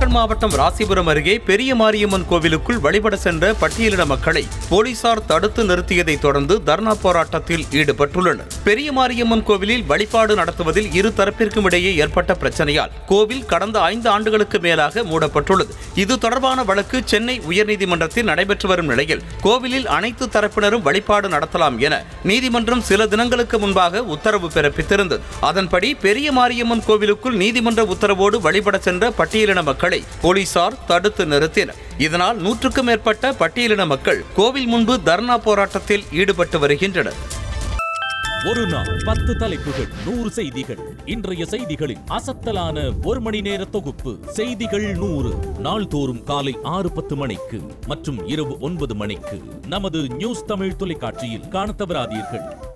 நாமக்கல் மாவட்டம் ராசிபுரம் அருகே பெரிய மாரியம்மன் கோவிலுக்குள் வழிபட சென்ற பட்டியலின மக்களை போலீசார் தடுத்து நிறுத்தியதைத் தொடர்ந்து தர்ணா போராட்டத்தில் ஈடுபட்டுள்ளனர் பெரிய மாரியம்மன் கோவிலில் வழிபாடு நடத்துவதில் இரு தரப்பிற்கும் இடையே ஏற்பட்ட பிரச்சனையால் கோவில் கடந்த ஐந்து ஆண்டுகளுக்கு மேலாக மூடப்பட்டுள்ளது இது தொடர்பான வழக்கு சென்னை உயர்நீதிமன்றத்தில் நடைபெற்று வரும் நிலையில் கோவிலில் அனைத்து தரப்பினரும் வழிபாடு நடத்தலாம் என நீதிமன்றம் சில தினங்களுக்கு முன்பாக உத்தரவு பிறப்பித்திருந்தது அதன்படி பெரிய மாரியம்மன் கோவிலுக்குள் நீதிமன்ற உத்தரவோடு வழிபட சென்ற பட்டியலின மக்களை போலீசார் தடுத்து நிறுத்தினர் இதனால் நூற்றுக்கும் மேற்பட்ட பட்டியலின மக்கள் கோவில் முன்பு தர்ணா போராட்டத்தில் ஈடுபட்டு வருகின்றனர் ஒரு நாள் பத்து தலைப்புகள் நூறு செய்திகள் இன்றைய செய்திகளின் அசத்தலான ஒரு மணி நேர தொகுப்பு செய்திகள் நூறு நாள்தோறும் காலை ஆறு பத்து மணிக்கு மற்றும் இரவு ஒன்பது மணிக்கு நமது நியூஸ் தமிழ் தொலைக்காட்சியில் காணத் தவறாதீர்கள்